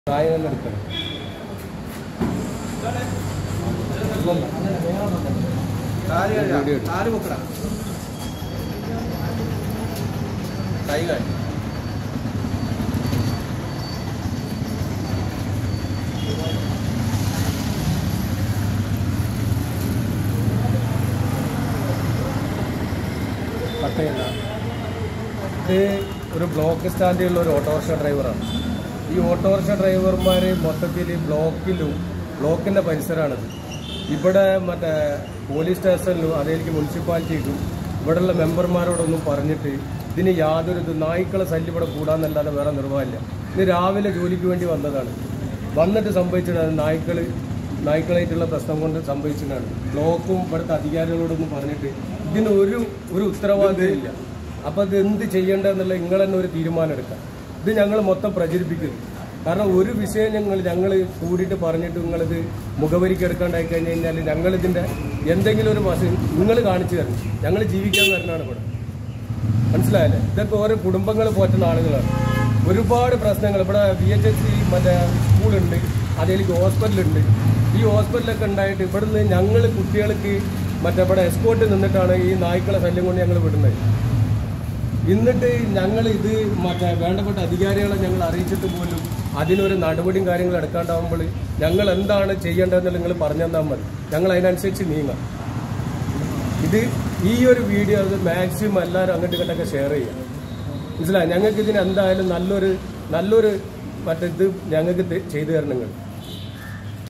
പ്രായം തന്നെ എടുക്കണം കാല് കഴുകാം. വീഡിയോ എടുക്ക്. കാല് പൊക്കടാ കൈ കാല് കട്ട് ചെയ്യണ്ട ഇത് ഒരു ബ്ലോക്ക് സ്റ്റാൻഡിലുള്ള ഒരു ഓട്ടോറിക്ഷ ഡ്രൈവറാണ് ഈ ഓട്ടോറിക്ഷ ഡ്രൈവർമാർ മൊത്തത്തിൽ ബ്ലോക്കിലും ബ്ലോക്കിൻ്റെ പരിസരമാണിത് ഇവിടെ മറ്റേ പോലീസ് സ്റ്റേഷനിലും അതേക്ക് മുനിസിപ്പാലിറ്റിക്കും ഇവിടെയുള്ള മെമ്പർമാരോടൊന്നും പറഞ്ഞിട്ട് ഇതിന് യാതൊരു ഇത് നായ്ക്കളെ ശല്യം ഇവിടെ കൂടാന്നല്ലാതെ വേറെ നിർവാഹമില്ല ഇത് രാവിലെ ജോലിക്ക് വേണ്ടി വന്നതാണ് വന്നിട്ട് സംഭവിച്ചതാണ് നായ്ക്കൾ നായ്ക്കളായിട്ടുള്ള പ്രശ്നം കൊണ്ട് സംഭവിച്ചതാണ് ബ്ലോക്കും ഇവിടുത്തെ അധികാരികളോടൊന്നും പറഞ്ഞിട്ട് ഇതിന് ഒരു ഒരു ഉത്തരവാദിത്വം ഇല്ല അപ്പൊ ഇത് എന്ത് ചെയ്യേണ്ടതെന്നുള്ള നിങ്ങൾ തന്നെ ഒരു തീരുമാനം എടുക്കാം ഇത് ഞങ്ങൾ മൊത്തം പ്രചരിപ്പിക്കുന്നു കാരണം ഒരു വിഷയം ഞങ്ങൾ ഞങ്ങൾ കൂടിയിട്ട് പറഞ്ഞിട്ട് നിങ്ങളിത് മുഖവരിക്ക് എടുക്കാണ്ടായി കഴിഞ്ഞ് കഴിഞ്ഞാൽ ഞങ്ങളിതിന്റെ എന്തെങ്കിലും ഒരു വശം നിങ്ങൾ കാണിച്ചു തരണം ഞങ്ങൾ ജീവിക്കാൻ വരണമാണ് ഇവിടെ മനസ്സിലായല്ലേ ഇതൊക്കെ ഓരോ കുടുംബങ്ങൾ പോറ്റുന്ന ആളുകളാണ് ഒരുപാട് പ്രശ്നങ്ങൾ ഇവിടെ ബി എച്ച് എസ് സി മറ്റേ സ്കൂളുണ്ട് അതിലേക്ക് ഹോസ്പിറ്റലുണ്ട് ഈ ഹോസ്പിറ്റലൊക്കെ ഉണ്ടായിട്ട് ഇവിടുന്ന് ഞങ്ങൾ കുട്ടികൾക്ക് മറ്റേ ഇവിടെ എസ്കോട്ട് നിന്നിട്ടാണ് ഈ നായ്ക്കളെ ശല്യം കൊണ്ട് ഞങ്ങൾ വിടുന്നത് എന്നിട്ട് ഞങ്ങൾ ഇത് മറ്റേ വേണ്ടപ്പെട്ട അധികാരികളെ ഞങ്ങൾ അറിയിച്ചിട്ട് പോലും അതിനൊരു നടപടിയും കാര്യങ്ങളും എടുക്കാണ്ടാവുമ്പോൾ ഞങ്ങൾ എന്താണ് ചെയ്യേണ്ടതെന്ന് നിങ്ങൾ പറഞ്ഞു തന്നാൽ മതി ഞങ്ങൾ അതിനനുസരിച്ച് നീങ്ങാം ഇത് ഈ ഒരു വീഡിയോ അത് മാക്സിമം എല്ലാവരും അങ്ങോട്ട് ഇങ്ങോട്ടൊക്കെ ഷെയർ ചെയ്യാം മനസ്സിലായി ഞങ്ങൾക്ക് ഇതിന് എന്തായാലും നല്ലൊരു നല്ലൊരു മറ്റേ ഇത് ഞങ്ങൾക്ക് തെ- ചെയ്തു തരണം നിങ്ങൾ